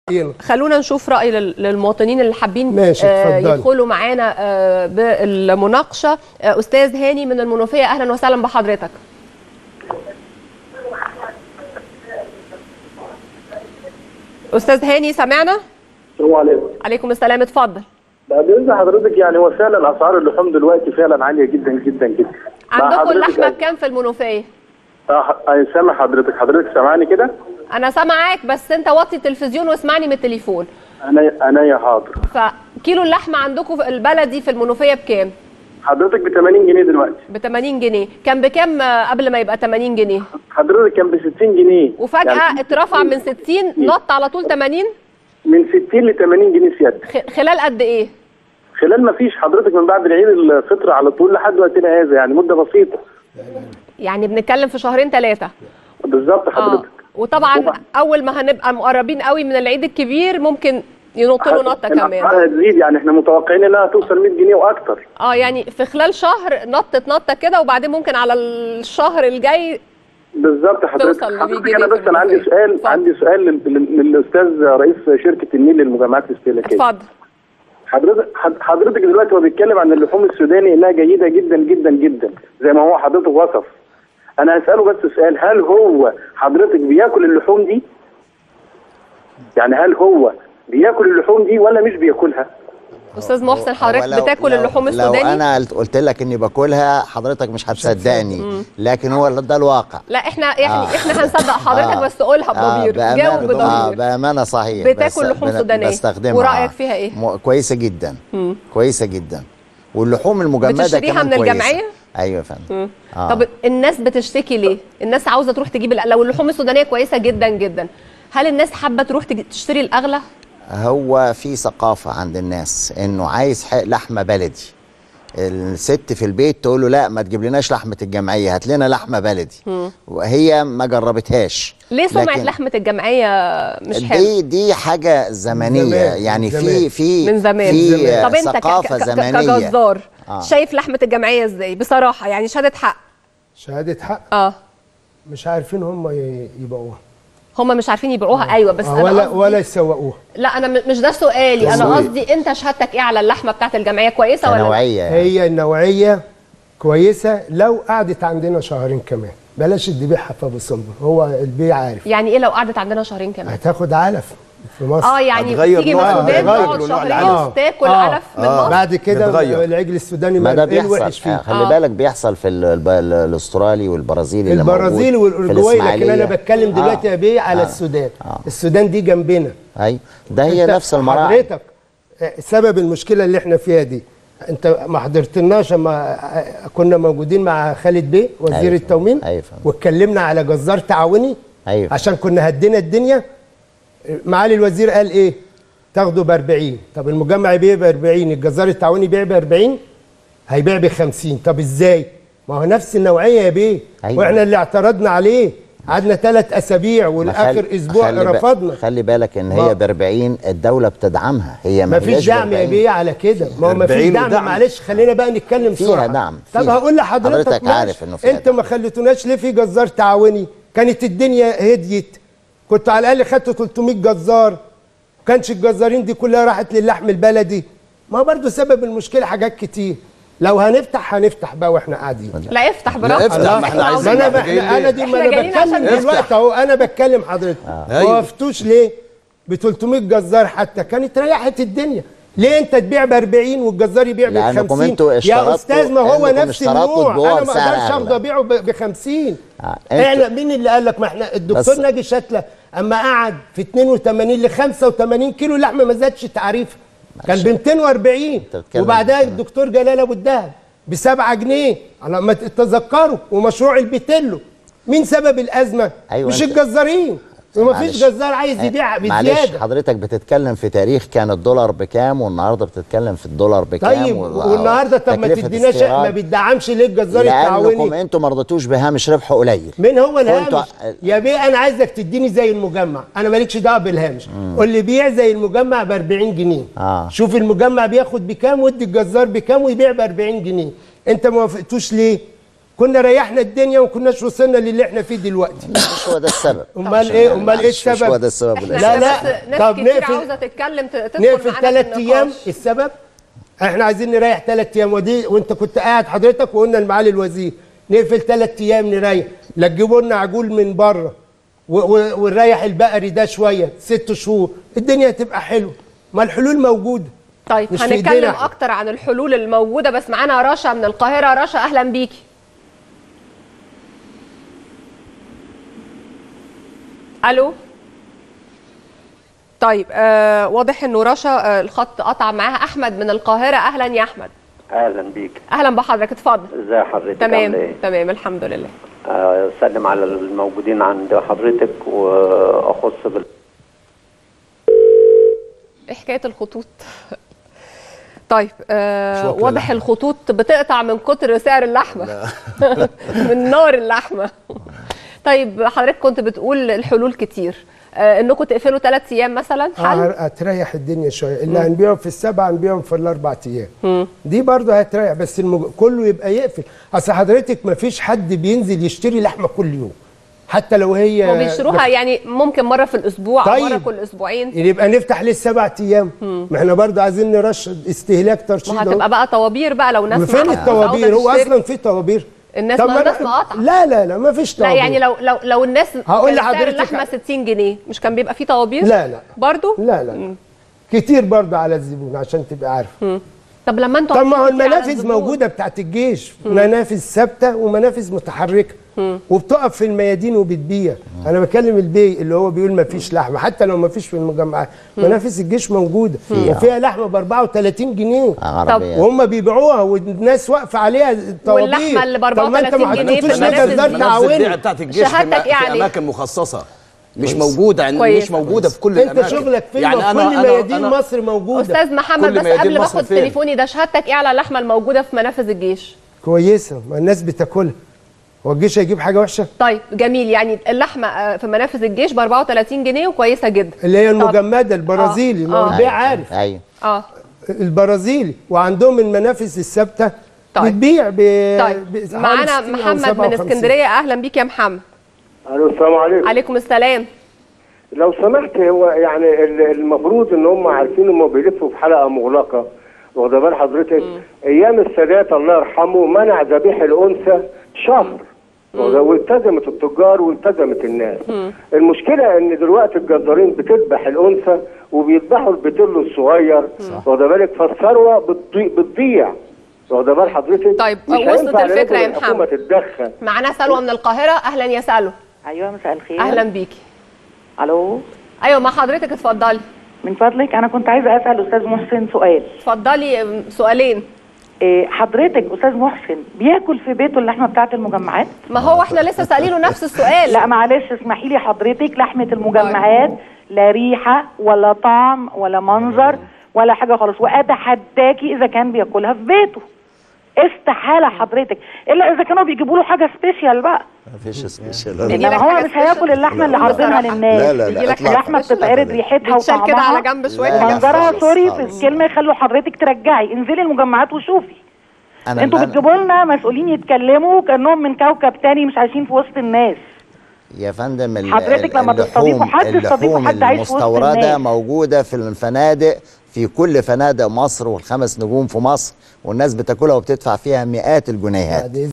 خلونا نشوف راي لل- للمواطنين اللي حابين ماشي، آه، اتفضلي. يدخلوا معانا آه، بالمناقشه آه، استاذ هاني من المنوفيه اهلا وسهلا بحضرتك استاذ هاني سمعنا السلام عليكم عليكم السلام اتفضل بعد اذن حضرتك يعني هو فعلا اسعار اللحوم دلوقتي فعلا عاليه جدا جدا جدا مع عندكم حضرتك اللحمه أ- بكام في المنوفيه اه أنا سامع حضرتك حضرتك سامعني كده انا سامعاك بس انت وطي التلفزيون واسمعني من التليفون انا انا يا حاضر فكيلو اللحمه عندكم في البلدي في المنوفيه بكام حضرتك ب 80 جنيه دلوقتي ب 80 جنيه كان بكام آه، قبل ما يبقى 80 جنيه حضرتك كان ب 60 جنيه وفجاه يعني اترفع من 60 نط على طول 80 من 60 ل 80 جنيه سيادتك خ- خلال قد ايه خلال ما فيش حضرتك من بعد العيد الفطر على طول لحد وقتنا هذا يعني مده بسيطه يعني بنتكلم في شهرين ثلاثه بالظبط اه حضرتك وطبعا وبعد- اول ما هنبقى مقربين قوي من العيد الكبير ممكن ينط له نطه كمان الاسعار هتزيد يعني احنا متوقعين انها توصل 100 جنيه واكتر اه يعني في خلال شهر نطت نطه كده وبعدين ممكن على الشهر الجاي بالظبط حضرتك توصل ل 100 حضرتك جنيه انا في بس انا عندي المنوفية. سؤال اتفضل. عندي سؤال لل- لل- للاستاذ رئيس شركه النيل للمجمعات الاستهلاكيه اتفضل حضرتك حض- حضرتك دلوقتي هو بيتكلم عن اللحوم السوداني انها جيده جدا جدا جدا زي ما هو حضرتك وصف انا هساله بس سؤال هل هو حضرتك بياكل اللحوم دي يعني هل هو بياكل اللحوم دي ولا مش بياكلها استاذ محسن هو حضرتك لو- بتاكل لو- اللحوم لو السوداني انا قلت- قلت لك اني باكلها حضرتك مش هتصدقني لكن هو ده الواقع لا احنا يعني آه. احنا هنصدق حضرتك آه. بس قولها بضمير بأمانة جاوب آه بضمير بامانه صحيح بتاكل بس لحوم بن- سودانية. بستخدمها ورأيك فيها إيه؟ م... كويسه جدا كويسه جدا واللحوم المجمده بتشتريها كمان من كويسة. الجمعية؟ ايوه يا فندم آه. طب الناس بتشتكي ليه الناس عاوزه تروح تجيب الأ- لو اللحوم السودانيه كويسه جدا جدا هل الناس حابه تروح تج- تشتري الاغلى هو في ثقافة عند الناس انه عايز ح- لحمة بلدي الست في البيت تقول له لا ما تجيب لناش لحمة الجمعية هات لنا لحمة بلدي وهي ما جربتهاش ليه سمعه لكن لحمه الجمعيه مش حلوه دي دي حاجة زمنية زمان، يعني من في زمان. في من زمان في طب انت ك- ثقافة ك- ك- زمنية كجزار آه. شايف لحمه الجمعيه ازاي بصراحه يعني شهاده حق شهاده حق اه مش عارفين هم ي- يبيعوها هم مش عارفين يبيعوها ايوه بس آه، انا ولا قصدي ولا يسوقوها لا انا م- مش ده سؤالي انا تسويق. قصدي انت شهادتك ايه على اللحمه بتاعت الجمعيه كويسه ولا لا؟ نوعية يعني. هي النوعيه كويسه لو قعدت عندنا شهرين كمان بلاش تبيعها في ابو سمبل هو البيع عارف يعني ايه لو قعدت عندنا شهرين كمان هتاخد علف في مصر اه يعني هتغير تيجي من نوع- السودان هتغير تقعد نوع شهرين العلف. تاكل آه. علف من مصر بعد كده بتغير. العجل السوداني ما ده ما ايه الوحش بيحصل فيه آه، خلي آه. بالك بيحصل في ال- الب- ال- الاسترالي والبرازيلي اللي البرازيل موجود في والاورجواي لكن انا الإسماعيلية. بتكلم دلوقتي آه. يا بيه على آه. السودان آه. السودان دي جنبنا ايوه ده هي أنت نفس المراحل حضرتك آه، سبب المشكله اللي احنا فيها دي انت ما حضرتناش اما آه، كنا موجودين مع خالد بيه وزير أيوة. التومين أيوة فهمت. واتكلمنا على جزار تعاوني أيوة. عشان كنا هدينا الدنيا معالي الوزير قال ايه تاخده ب 40 طب المجمع يبيع ب 40 الجزار التعاوني يبيع ب 40 هيبيع ب 50 طب ازاي ما هو نفس النوعيه يا بيه أيوة. واحنا اللي اعترضنا عليه قعدنا ثلاث اسابيع ما والاخر خلي- اسبوع خلي ب- رفضنا خلي بالك ان ما- هي ب 40 الدوله بتدعمها هي ما ما فيش هياش دعم ب يا 40. بيه على كده ما هو ما فيش 40 دعم ودعم. معلش خلينا بقى نتكلم فيها بسرعه دعم، طب فيها. هقول لحضرتك حضرتك ماشي. عارف إنه فيها انت دعم. ما خليتوناش ليه في جزار تعاوني كانت الدنيا هديت كنت على الاقل خدت 300 جزار كانش الجزارين دي كلها راحت للحم البلدي ما برضو سبب المشكله حاجات كتير لو هنفتح هنفتح بقى واحنا قاعدين لا افتح براحتك افتح، ما احنا عايزين ما انا احنا بح- جايين انا ليه؟ دي ما احنا انا جايين عشان بتكلم نفتح. دلوقتي اهو انا بتكلم حضرتك ما أيوة. وقفتوش ليه ب 300 جزار حتى كانت ريحت الدنيا ليه انت تبيع ب 40 والجزار يبيع ب لأنكم 50 انتوا يا اشترطتوا- استاذ ما هو انكم نفس اشترطتوا النوع تبيعوها انا ما بسعر اقدرش أغلى. اخده ابيعه ب 50 آه، احنا انتوا- مين اللي قال لك ما احنا الدكتور بس- ناجي شتله اما قعد في 82 ل 85 كيلو لحمه ما زادش تعريف كان ب 240 بتتكلم وبعدها بكلام. الدكتور جلال ابو الدهب ب 7 جنيه على ما تتذكروا ومشروع البيتيلو مين سبب الازمه أيوة مش أنت- الجزارين وما فيش معلش. جزار عايز يبيع معلش بزياده حضرتك بتتكلم في تاريخ كان الدولار بكام والنهارده بتتكلم في الدولار بكام طيب وال- والنهارده طب ما تكلفة تديناش استيراد. ما بيدعمش ليه الجزار لانكم التعاوني انتم ما رضيتوش بهامش ربح قليل مين هو الهامش كنتوا- يا بيه انا عايزك تديني زي المجمع انا مالكش دعوه بالهامش قول لي بيع زي المجمع ب 40 جنيه آه. شوف المجمع بياخد بكام وادي الجزار بكام ويبيع ب 40 جنيه انت ما وافقتوش ليه كنا ريحنا الدنيا وما كناش وصلنا للي احنا فيه دلوقتي مش هو ده السبب امال ايه امال ايه مش هو السبب ده السبب احنا الأساسي. لا، لا. بس ناس طب كتير نقفل- عاوزه تتكلم ت- تدخل نقفل معانا ثلاث في ايام النقاش. السبب احنا عايزين نريح ثلاث ايام ودي وانت كنت قاعد حضرتك وقلنا لمعالي الوزير نقفل ثلاث ايام نريح لا تجيبوا لنا عجول من بره و- و- ونريح البقري ده شويه ست شهور الدنيا هتبقى حلوه ما الحلول موجوده طيب مش في هنتكلم إيدينا إحنا. اكتر عن الحلول الموجوده بس معانا رشا من القاهره رشا اهلا بيكي الو طيب آه واضح انه رشا آه الخط قطع معاها احمد من القاهره اهلا يا احمد اهلا بيك اهلا بحضرتك اتفضل ازي حضرتك تمام عاملة ايه تمام الحمد لله آه، اسلم على الموجودين عند حضرتك واخص بال ايه حكايه الخطوط طيب آه واكلة واضح لحمة. الخطوط بتقطع من كتر سعر اللحمه من نار اللحمه طيب حضرتك كنت بتقول الحلول كتير آه انكم تقفلوا ثلاث ايام مثلا حل اه هتريح الدنيا شويه اللي هنبيعه في السبعه هنبيعهم في الاربع ايام دي برضه هتريح بس المج... كله يبقى يقفل اصل حضرتك ما فيش حد بينزل يشتري لحمه كل يوم حتى لو هي وبيشتروها يعني ممكن مره في الاسبوع او مره طيب. كل اسبوعين يبقى نفتح ليه السبع ايام ما احنا برضه عايزين نرشد استهلاك ترشيد ما أهو. هتبقى بقى طوابير بقى لو ناس فين معاها الطوابير عاوزة هو تشتري. اصلا في طوابير الناس طب ما ما الناس نحن- مقاطعة. لا لا لا ما فيش لا طوابير يعني لو لو لو الناس هقول كان سعر لحضرتك- اللحمه 60 جنيه مش كان بيبقى فيه طوابير لا لا برضو لا لا كتير برضه على الزبون عشان تبقى عارف طب لما انتوا طب ما هو عارفين كتير على المنافذ الزبون. موجوده بتاعت الجيش منافذ ثابته ومنافذ متحركه وبتقف في الميادين وبتبيع انا بكلم البي اللي هو بيقول ما فيش لحمه حتى لو ما فيش في المجمعات منافذ الجيش موجوده وفيها لحمه ب 34 جنيه عربيات وهم بيبيعوها والناس واقفه عليها الطوابير واللحمة اللي ب طب ما انت ما 34 جنيه في حطيتوش ليه المنافذ جزار دي. منافذ تعاوني البيع بتاعت الجيش في, شهادتك م- في يعني. اماكن مخصصه مش موجوده يعني كويس. مش موجوده في كل انت الاماكن شغلك فين يعني يعني انا كل انا ميادين انا مصر موجوده استاذ محمد كل بس ميادين قبل ما مصر اخد فين؟ تليفوني ده شهادتك ايه على اللحمه الموجوده في منافذ الجيش كويسه ما الناس بتاكلها هو الجيش هيجيب حاجه وحشه طيب جميل يعني اللحمه آه، في منافذ الجيش ب 34 جنيه وكويسه جدا اللي هي طب- المجمده البرازيلي ما هو آه. البيع عارف ايوه اه البرازيلي وعندهم المنافذ الثابته طيب. بتبيع ب طيب ب- حوالي معانا 60 أو محمد من 57. اسكندريه اهلا بيك يا محمد الو السلام عليكم عليكم السلام لو سمحت هو يعني ال- المفروض ان هم عارفين هم بيلفوا في حلقه مغلقه واخد بال حضرتك ايام السادات الله يرحمه منع ذبيح الانثى شهر واخد- والتزمت التجار والتزمت الناس المشكله ان دلوقتي الجزارين بتذبح الانثى وبيذبحوا البتلو الصغير واخد بالك فالثروه بتضيع بتضيع واخد بال حضرتك طيب، مش وصلت هينفع الفكرة يا لازم الحكومه محمد. تتدخل معانا سلوى من القاهره اهلا يا سلوى ايوه مساء الخير اهلا بيكي الو ايوه مع حضرتك اتفضلي من فضلك انا كنت عايزه اسال استاذ محسن سؤال اتفضلي آم، سؤالين إيه حضرتك استاذ محسن بياكل في بيته اللحمه بتاعه المجمعات ما هو احنا لسه سالينه نفس السؤال لا معلش اسمحي لي حضرتك لحمه المجمعات لا ريحه ولا طعم ولا منظر ولا حاجه خالص واتحداكي اذا كان بياكلها في بيته استحاله حضرتك الا اذا كانوا بيجيبوا له حاجه سبيشال بقى مفيش سبيشال يجي لك انما هو حاجة مش هياكل اللحمه اللي عارضينها بصراحة. للناس لا، لا، لا، يجي لك إطلاقاً. اللحمه بتتعرض ريحتها بتشال كده وطعمها على جنب شويه لا، ومنظرها خالص، سوري في خالص. الكلمه يخلوا حضرتك ترجعي انزلي المجمعات وشوفي انا انتوا أنا- بتجيبوا لنا مسؤولين يتكلموا كانهم من كوكب تاني مش عايشين في وسط الناس يا فندم ال- حضرتك ال- لما تستضيفوا اللحوم- حد تستضيفوا اللحوم حد عايش في وسط المستورده الناس. موجوده في الفنادق في كل فنادق مصر والخمس نجوم في مصر والناس بتاكلها وبتدفع فيها مئات الجنيهات بعد